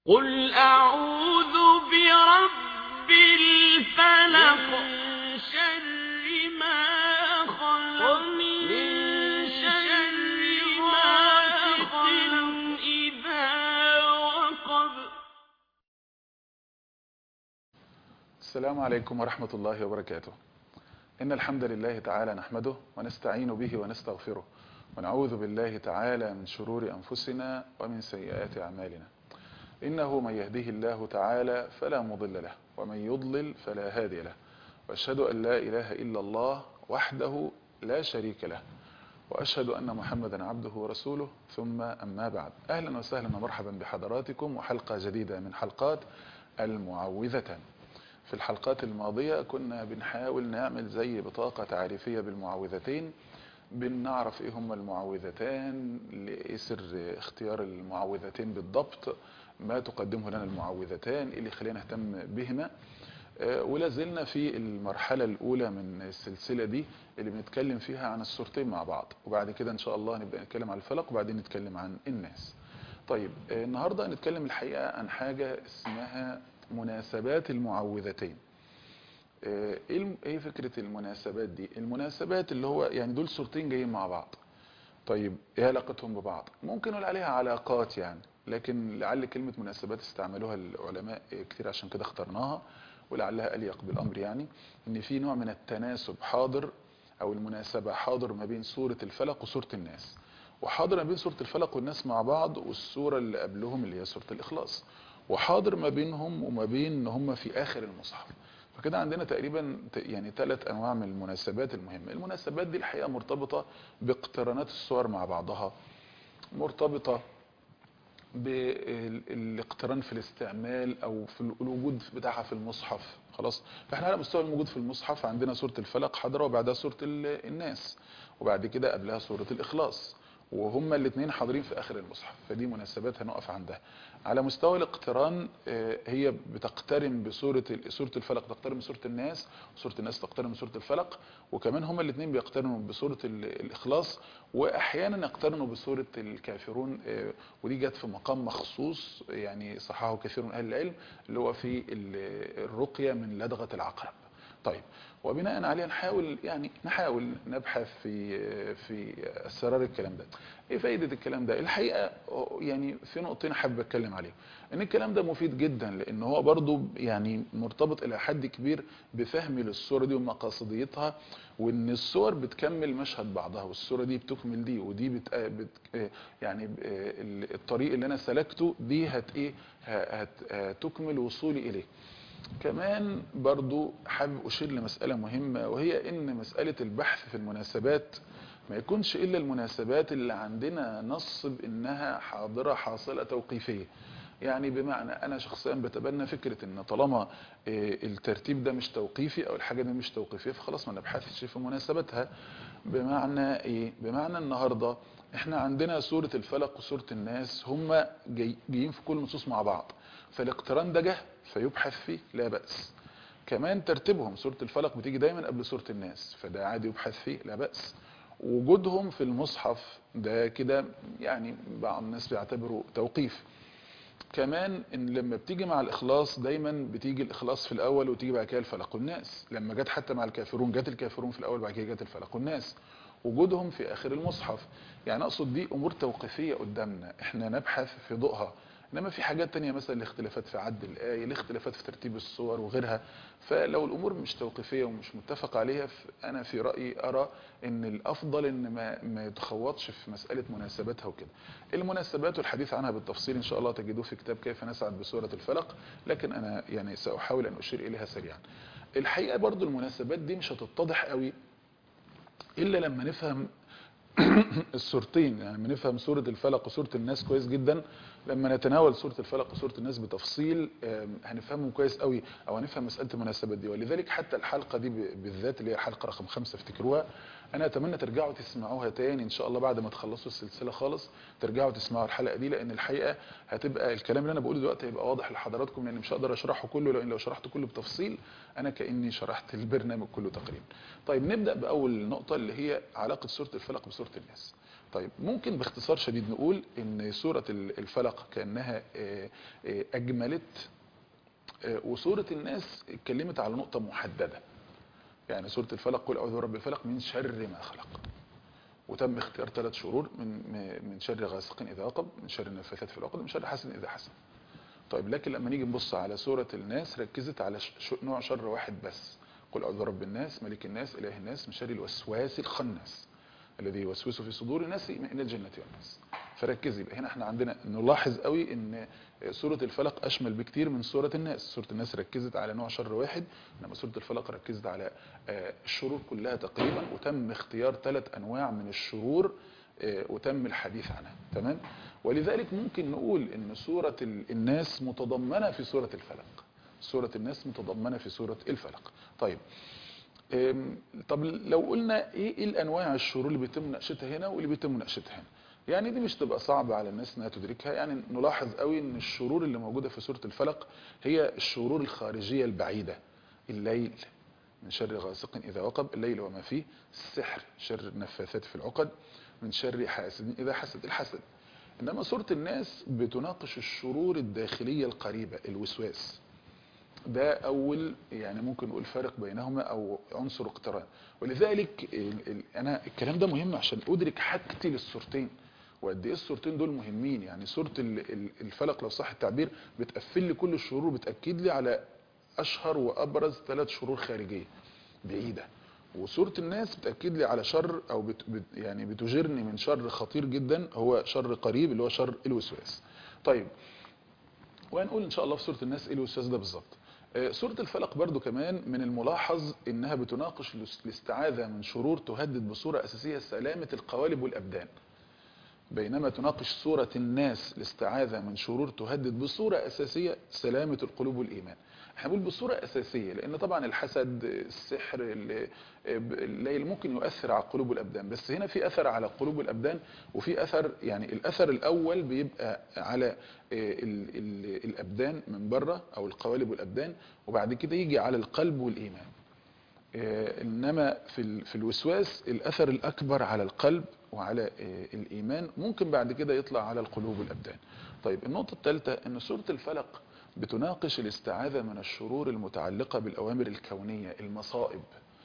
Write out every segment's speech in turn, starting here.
قل أعوذ برب الفلق من شر ما خلق من شر غاسق إذا وقب السلام عليكم ورحمة الله وبركاته إن الحمد لله تعالى نحمده ونستعين به ونستغفره ونعوذ بالله تعالى من شرور أنفسنا ومن سيئات أعمالنا إنه من يهده الله تعالى فلا مضل له ومن يضلل فلا هادي له وأشهد أن لا إله إلا الله وحده لا شريك له وأشهد أن محمدا عبده ورسوله ثم أما بعد أهلا وسهلا ومرحبا بحضراتكم وحلقة جديدة من حلقات المعوذتان في الحلقات الماضية كنا بنحاول نعمل زي بطاقة تعريفية بالمعوذتين بنعرف ايه هما المعوذتان ايه سر اختيار المعوذتين بالضبط ما تقدمه لنا المعوذتان ايه اللي يخلينا نهتم بهما آه، ولا زلنا في المرحلة الأولى من السلسلة دي اللي بنتكلم فيها عن الصورتين مع بعض وبعد كده إن شاء الله نبدأ نتكلم عن الفلق وبعدين نتكلم عن الناس طيب آه، النهاردة هنتكلم الحقيقة عن حاجة اسمها مناسبات المعوذتين آه، ايه الم- ايه فكرة المناسبات دي المناسبات اللي هو يعني دول صورتين جايين مع بعض طيب ايه علاقتهم ببعض ممكن نقول عليها علاقات يعني لكن لعل كلمة مناسبات استعملوها العلماء كتير عشان كده اخترناها ولعلها أليق بالأمر يعني ان في نوع من التناسب حاضر او المناسبة حاضر ما بين سورة الفلق وسورة الناس وحاضر ما بين سورة الفلق والناس مع بعض والسورة اللي قبلهم اللي هي سورة الإخلاص وحاضر ما بينهم وما بين ان هم في آخر المصحف فكده عندنا تقريبا ت- يعني ثلاث انواع من المناسبات المهمه المناسبات دي الحقيقه مرتبطه باقترانات الصور مع بعضها مرتبطه بالاقتران في الاستعمال او في الوجود بتاعها في المصحف خلاص فاحنا على مستوى الموجود في المصحف عندنا سوره الفلق حاضره وبعدها سوره ال- الناس وبعد كده قبلها سوره الاخلاص وهما الاثنين حاضرين في اخر المصحف فدي مناسبات هنقف عندها على مستوى الاقتران آه، هي بتقترن بسوره ال- سوره الفلق تقترن بسوره الناس وسوره الناس تقترن بسوره الفلق وكمان هما الاثنين بيقترنوا بسوره ال- الاخلاص واحيانا يقترنوا بسوره الكافرون آه، ودي جت في مقام مخصوص يعني صححه كثير من اهل العلم اللي هو في ال- الرقيه من لدغه العقرب طيب وبناء عليه نحاول يعني نحاول نبحث في في اسرار الكلام ده ايه فايده الكلام ده الحقيقه يعني في نقطتين حابب اتكلم عليهم ان الكلام ده مفيد جدا لان هو برضو يعني مرتبط الى حد كبير بفهمي للصوره دي ومقاصديتها وان الصور بتكمل مشهد بعضها والصوره دي بتكمل دي ودي بت بت يعني ال- الطريق اللي انا سلكته دي هت ايه هت هتكمل وصولي اليه كمان برضو حابب أشير لمسألة مهمة وهي إن مسألة البحث في المناسبات ما يكونش إلا المناسبات اللي عندنا نص بإنها حاضرة حاصلة توقيفية يعني بمعنى أنا شخصيا بتبنى فكرة إن طالما آه، الترتيب ده مش توقيفي أو الحاجة دي مش توقيفية فخلاص ما نبحثش في مناسبتها بمعنى إيه؟ بمعنى النهاردة إحنا عندنا سورة الفلق وسورة الناس هما جاي جايين في كل نصوص مع بعض فالاقتران ده جه فيبحث فيه لا بأس كمان ترتيبهم سورة الفلق بتيجي دايما قبل سورة الناس فده عادي يبحث فيه لا بأس وجودهم في المصحف ده كده يعني بعض الناس بيعتبروا توقيف كمان ان لما بتيجي مع الاخلاص دايما بتيجي الاخلاص في الاول وتيجي بعد كده الفلق والناس لما جت حتى مع الكافرون جت الكافرون في الاول بعد كده جت الفلق والناس وجودهم في اخر المصحف يعني اقصد دي امور توقيفيه قدامنا احنا نبحث في ضوءها انما في حاجات تانية مثلا الاختلافات في عد الايه الاختلافات في ترتيب الصور وغيرها فلو الامور مش توقيفيه ومش متفق عليها انا في رايي ارى ان الافضل ان ما ما يتخوضش في مساله مناسباتها وكده المناسبات والحديث عنها بالتفصيل ان شاء الله تجدوه في كتاب كيف نسعد بسوره الفلق لكن انا يعني ساحاول ان اشير اليها سريعا الحقيقه برضو المناسبات دي مش هتتضح قوي الا لما نفهم السورتين يعني لما نفهم سورة الفلق وسورة الناس كويس جدا لما نتناول سورة الفلق وسورة الناس بتفصيل آم، هنفهمهم كويس قوي او هنفهم مسألة المناسبات دي ولذلك حتى الحلقة دي ب- بالذات اللي هي الحلقة رقم خمسة افتكروها انا اتمنى ترجعوا تسمعوها تاني ان شاء الله بعد ما تخلصوا السلسلة خالص ترجعوا تسمعوا الحلقة دي لان الحقيقة هتبقى الكلام اللي انا بقوله دلوقتي هيبقى واضح لحضراتكم لان مش هقدر اشرحه كله لان لو شرحته كله بتفصيل انا كاني شرحت البرنامج كله تقريبا طيب نبدا باول نقطه اللي هي علاقه سوره الفلق بسوره الناس طيب ممكن باختصار شديد نقول ان سورة ال- الفلق كأنها آه، آه، اجملت آه، وسورة الناس اتكلمت على نقطة محددة يعني سورة الفلق قل اعوذ برب الفلق من شر ما خلق وتم اختيار ثلاث شرور من من شر غاسق اذا وقب من شر النفاثات في العقد من شر حاسد اذا حسد طيب لكن لما نيجي نبص على سورة الناس ركزت على ش- ش- نوع شر واحد بس قل اعوذ برب الناس ملك الناس اله الناس من شر الوسواس الخناس الذي يوسوس في صدور الناس من الجنة والناس فركزي يبقى هنا احنا عندنا نلاحظ قوي ان سورة الفلق اشمل بكتير من سورة الناس سورة الناس ركزت على نوع شر واحد انما سورة الفلق ركزت على آه، الشرور كلها تقريبا وتم اختيار ثلاث انواع من الشرور آه، وتم الحديث عنها تمام ولذلك ممكن نقول ان سورة ال- الناس متضمنة في سورة الفلق سورة الناس متضمنة في سورة الفلق طيب أم، طب لو قلنا ايه إيه الانواع الشرور اللي بيتم مناقشتها هنا واللي بيتم مناقشتها هنا يعني دي مش تبقى صعبة على الناس انها تدركها يعني نلاحظ قوي ان الشرور اللي موجودة في سورة الفلق هي الشرور الخارجية البعيدة الليل من شر غاسق اذا وقب الليل وما فيه السحر شر النفاثات في العقد من شر حاسد اذا حسد الحسد انما سورة الناس بتناقش الشرور الداخلية القريبة الوسواس ده اول يعني ممكن نقول فارق بينهما او عنصر اقتران ولذلك ال- ال- انا الكلام ده مهم عشان ادرك حاجتي للصورتين وقد ايه الصورتين دول مهمين يعني سوره ال- ال- الفلق لو صح التعبير بتقفل لي كل الشرور وبتاكد لي على اشهر وابرز ثلاث شرور خارجيه بعيده وسوره الناس بتاكد لي على شر او بت بت يعني بتجرني من شر خطير جدا هو شر قريب اللي هو شر الوسواس طيب وهنقول ان شاء الله في سوره الناس ايه الوسواس ده بالظبط آه، سوره الفلق برضو كمان من الملاحظ انها بتناقش الاس- الاستعاذه من شرور تهدد بصوره اساسيه سلامه القوالب والابدان بينما تناقش سورة الناس الاستعاذة من شرور تهدد بصورة أساسية سلامة القلوب والإيمان احنا بنقول بصورة أساسية لأن طبعا الحسد السحر ال- الليل ممكن يؤثر على القلوب والأبدان بس هنا في أثر على القلوب والأبدان وفي أثر يعني الأثر الأول بيبقى على ال- ال- الأبدان من بره أو القوالب والأبدان وبعد كده يجي على القلب والإيمان آه، انما في ال- في الوسواس الاثر الاكبر على القلب وعلى آه، الايمان ممكن بعد كده يطلع على القلوب والابدان طيب النقطه الثالثه ان سوره الفلق بتناقش الاستعاذه من الشرور المتعلقه بالاوامر الكونيه المصائب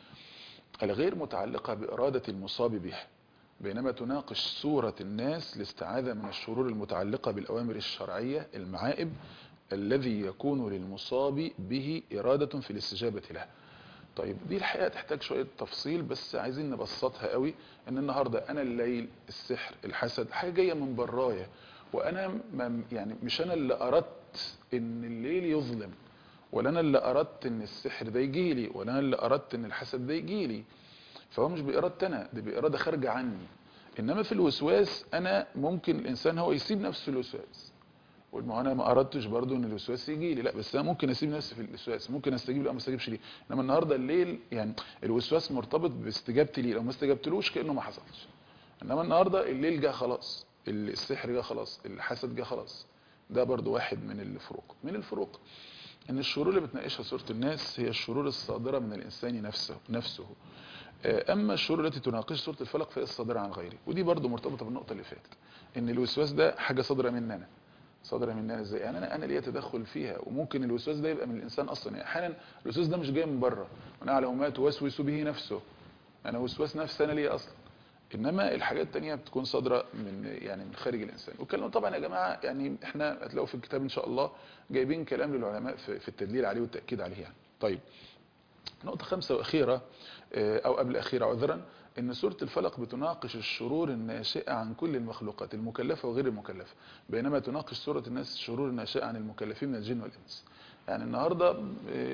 الغير متعلقه باراده المصاب بها بينما تناقش سوره الناس الاستعاذه من الشرور المتعلقه بالاوامر الشرعيه المعائب الذي يكون للمصاب به اراده في الاستجابه له طيب دي الحقيقه تحتاج شويه تفصيل بس عايزين نبسطها قوي ان النهارده انا الليل السحر الحسد حاجه جايه من برايا وانا ما يعني مش انا اللي اردت ان الليل يظلم ولا انا اللي اردت ان السحر ده يجي لي ولا انا اللي اردت ان الحسد ده يجي لي فهو مش بارادتي انا دي باراده خارجه عني انما في الوسواس انا ممكن الانسان هو يسيب نفسه الوسواس قول ما هو انا ما اردتش برضو ان الوسواس يجي لي لا بس انا ممكن اسيب نفسي في الوسواس ممكن استجيب له او ما استجيبش ليه انما النهارده الليل يعني الوسواس مرتبط باستجابتي ليه لو ما استجبتلوش كانه ما حصلش انما النهارده الليل جه خلاص السحر جه خلاص الحسد جه خلاص ده برضو واحد من الفروق من الفروق ان الشرور اللي بتناقشها سوره الناس هي الشرور الصادره من الانسان نفسه نفسه آه، اما الشرور التي تناقش سوره الفلق فهي الصادره عن غيره ودي برضو مرتبطه بالنقطه اللي فاتت ان الوسواس ده حاجه صادره مننا صادره مننا ازاي يعني انا انا ليا تدخل فيها وممكن الوسواس ده يبقى من الانسان اصلا يعني احيانا الوسواس ده مش جاي من بره ونعلم ما توسوس به نفسه انا وسواس نفسي انا ليا اصلا انما الحاجات التانية بتكون صادره من يعني من خارج الانسان والكلام طبعا يا جماعه يعني احنا هتلاقوا في الكتاب ان شاء الله جايبين كلام للعلماء في, في التدليل عليه والتاكيد عليه يعني طيب نقطه خامسه واخيره آه، او قبل اخيره عذرا ان سوره الفلق بتناقش الشرور الناشئه عن كل المخلوقات المكلفه وغير المكلفه بينما تناقش سوره الناس الشرور الناشئه عن المكلفين من الجن والانس يعني النهارده ال-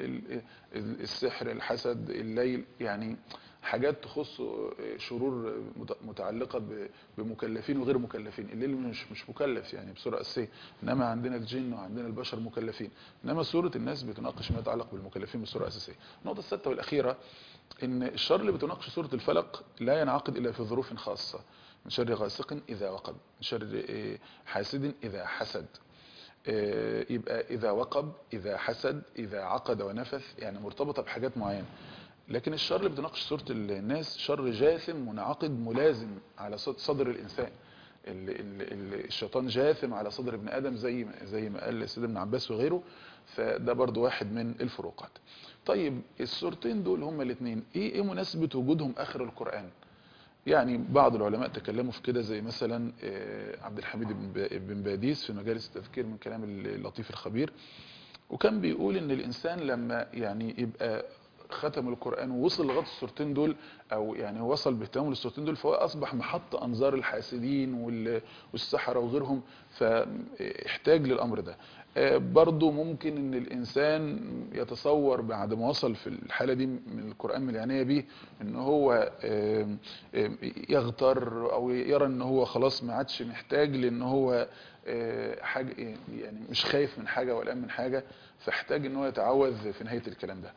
ال- السحر الحسد الليل يعني حاجات تخص شرور مت- متعلقه ب- بمكلفين وغير مكلفين الليل مش مش مكلف يعني بصوره اساسيه انما عندنا الجن وعندنا البشر مكلفين انما سوره الناس بتناقش ما يتعلق بالمكلفين بصوره اساسيه النقطه السادسه والاخيره ان الشر اللي بتناقش سوره الفلق لا ينعقد الا في ظروف خاصه من شر غاسق اذا وقب من شر آه، حاسد اذا حسد آه، يبقى اذا وقب اذا حسد اذا عقد ونفث يعني مرتبطه بحاجات معينه لكن الشر اللي بتناقش سورة الناس شر جاثم منعقد ملازم على صد- صدر الإنسان ال- ال- ال- الشيطان جاثم على صدر ابن آدم زي ما- زي ما قال سيدنا ابن عباس وغيره فده برضو واحد من الفروقات طيب السورتين دول هما الاثنين ايه ايه مناسبة وجودهم آخر القرآن يعني بعض العلماء تكلموا في كده زي مثلا آه، عبد الحميد بن با- بن باديس في مجالس التذكير من كلام اللطيف الخبير وكان بيقول ان الانسان لما يعني يبقى ختم القرآن ووصل لغايه السورتين دول او يعني وصل باهتمامه للسورتين دول فهو اصبح محط انظار الحاسدين وال- والسحرة وغيرهم فاحتاج للامر ده آه، برضو ممكن ان الانسان يتصور بعد ما وصل في الحالة دي من القرآن من العناية بيه ان هو آم، آم، يغتر او يرى ان هو خلاص ما عادش محتاج لان هو آه، حاجة يعني مش خايف من حاجة ولا من حاجة فاحتاج ان هو يتعوذ في نهاية الكلام ده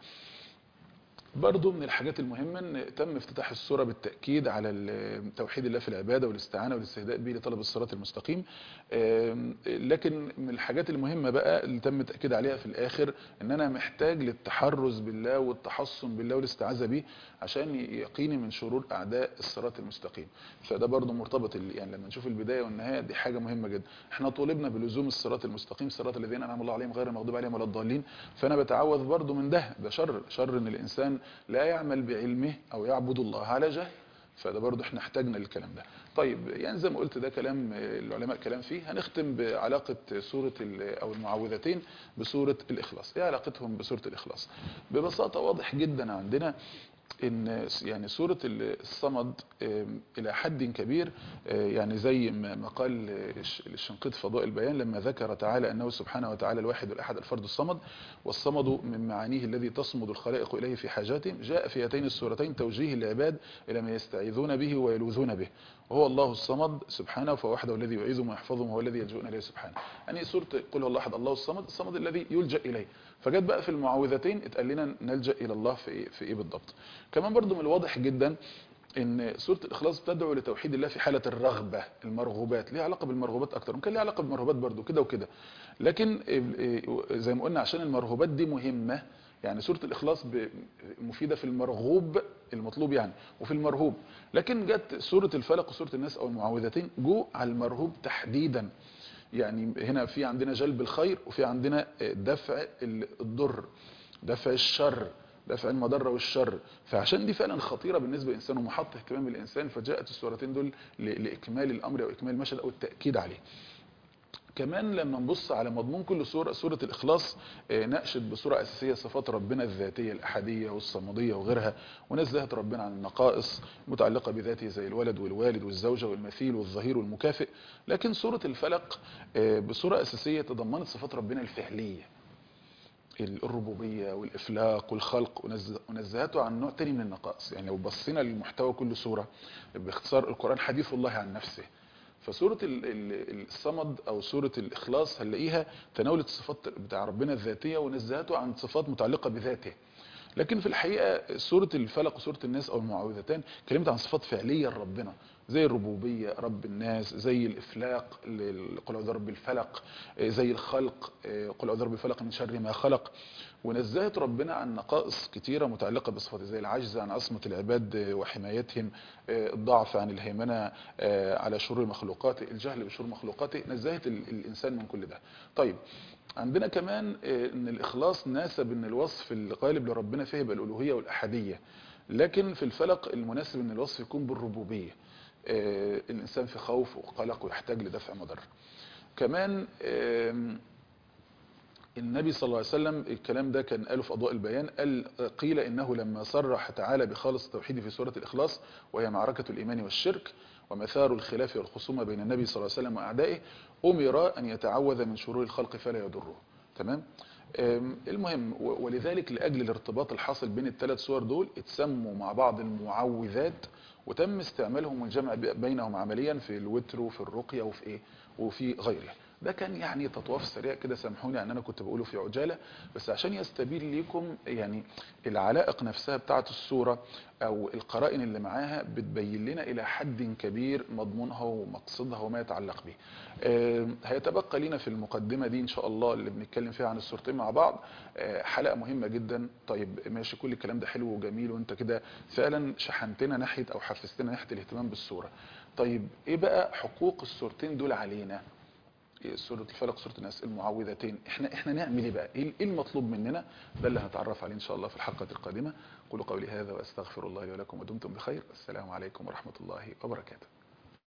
برضو من الحاجات المهمة ان تم افتتاح السورة بالتأكيد على ال- توحيد الله في العبادة والاستعانة والاستهداء به لطلب الصراط المستقيم آم، لكن من الحاجات المهمة بقى اللي تم التأكيد عليها في الآخر ان انا محتاج للتحرز بالله والتحصن بالله والاستعاذة به عشان يقيني من شرور اعداء الصراط المستقيم فده برضو مرتبط ال- يعني لما نشوف البداية والنهاية دي حاجة مهمة جدا احنا طولبنا بلزوم الصراط المستقيم صراط الذين انعم الله عليهم غير المغضوب عليهم ولا الضالين فانا بتعوذ برضو من ده ده شر شر ان الانسان لا يعمل بعلمه او يعبد الله على جهل فده برضو احنا احتاجنا للكلام ده طيب يعني زي ما قلت ده كلام آه، العلماء كلام فيه هنختم بعلاقة سورة ال- او المعوذتين بسورة الاخلاص ايه علاقتهم بسورة الاخلاص ببساطة واضح جدا عندنا ان يعني سورة الصمد آم، الى حد كبير آه، يعني زي ما ما قال الش- الشنقيط في فضاء البيان لما ذكر تعالى انه سبحانه وتعالى الواحد الاحد الفرد الصمد والصمد من معانيه الذي تصمد الخلائق اليه في حاجاتهم جاء في هاتين السورتين توجيه العباد الى ما يستعيذون به ويلوذون به وهو الله الصمد سبحانه فوحده الذي يعيذهم ويحفظهم وهو الذي يلجؤون اليه سبحانه يعني سوره قل هو الله احد الله الصمد الصمد الذي يلجا اليه فجت بقى في المعوذتين اتقال لنا نلجا الى الله في ايه في ايه بالضبط كمان برضو من الواضح جدا ان سوره الاخلاص بتدعو لتوحيد الله في حاله الرغبه المرغوبات ليها علاقه بالمرغوبات اكتر وكان ليها علاقه بالمرغوبات برضو كده وكده لكن ال- زي ما قلنا عشان المرغوبات دي مهمه يعني سوره الاخلاص ب- مفيده في المرغوب المطلوب يعني وفي المرهوب لكن جت سوره الفلق وسوره الناس او المعوذتين جو على المرهوب تحديدا يعني هنا في عندنا جلب الخير وفي عندنا دفع الضر دفع الشر دفع المضرة والشر فعشان دي فعلا خطيرة بالنسبة للإنسان ومحط اهتمام الإنسان فجاءت السورتين دول ل- لإكمال الأمر أو إكمال المشهد أو التأكيد عليه كمان لما نبص على مضمون كل سورة سورة الإخلاص آه، نأشد بصورة أساسية صفات ربنا الذاتية الأحدية والصمدية وغيرها ونزهت ربنا عن النقائص متعلقة بذاته زي الولد والوالد والزوجة والمثيل والظهير والمكافئ لكن سورة الفلق آه، بصورة أساسية تضمنت صفات ربنا الفعلية الربوبية والإفلاق والخلق ونز- ونزهته عن نوع تاني من النقائص يعني لو بصينا لمحتوى كل سورة باختصار القرآن حديث الله عن نفسه فسورة ال- ال- الصمد أو سورة الإخلاص هنلاقيها تناولت الصفات بتاع ربنا الذاتية ونزهته عن صفات متعلقة بذاته لكن في الحقيقة سورة الفلق وسورة الناس أو المعوذتان كلمت عن صفات فعلية لربنا زي الربوبية رب الناس زي الإفلاق ل- قل أعوذ برب الفلق آه، زي الخلق آه، قل أعوذ برب الفلق من شر ما خلق ونزهت ربنا عن نقائص كتيرة متعلقة بصفاته زي العجز عن عصمة العباد آه، وحمايتهم آه، الضعف عن الهيمنة آه، على شرور مخلوقاته الجهل بشرور مخلوقاته نزهت ال- الإنسان من كل ده طيب عندنا كمان آه، ان الاخلاص ناسب ان الوصف الغالب لربنا فيه يبقى الالوهيه والاحديه لكن في الفلق المناسب ان الوصف يكون بالربوبيه آه، الانسان في خوف وقلق ويحتاج لدفع مضر كمان آم، النبي صلى الله عليه وسلم الكلام ده كان قاله في أضواء البيان قال قيل إنه لما صرح تعالى بخالص التوحيد في سورة الإخلاص وهي معركة الإيمان والشرك ومثار الخلاف والخصومة بين النبي صلى الله عليه وسلم وأعدائه أمر أن يتعوذ من شرور الخلق فلا يضره تمام أم، المهم و- ولذلك لأجل الارتباط الحاصل بين الثلاث سور دول اتسموا مع بعض المعوذات وتم استعمالهم والجمع ب- بينهم عمليا في الوتر وفي الرقيه وفي ايه وفي غيرها ده كان يعني تطواف سريع كده سامحوني ان انا كنت بقوله في عجاله بس عشان يستبين لكم يعني العلائق نفسها بتاعه السوره او القرائن اللي معاها بتبين لنا الى حد كبير مضمونها ومقصدها وما يتعلق به آه، هيتبقى لنا في المقدمه دي ان شاء الله اللي بنتكلم فيها عن السورتين مع بعض آه، حلقه مهمه جدا طيب ماشي كل الكلام ده حلو وجميل وانت كده فعلا شحنتنا ناحيه او حفزتنا ناحيه الاهتمام بالسوره طيب ايه بقى حقوق السورتين دول علينا إيه سورة الفلق سورة الناس المعوذتين احنا احنا نعمل ايه بقى ايه إيه المطلوب مننا ده اللي هنتعرف عليه ان شاء الله في الحلقة القادمة قولوا قولي هذا واستغفر الله لي ولكم ودمتم بخير السلام عليكم ورحمة الله وبركاته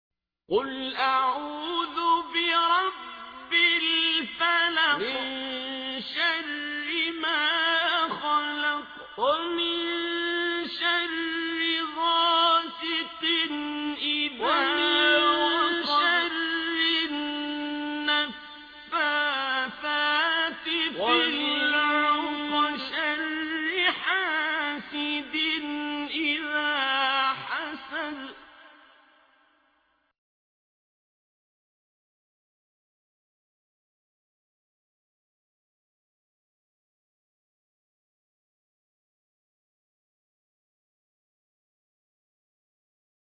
قل أعوذ برب الفلق من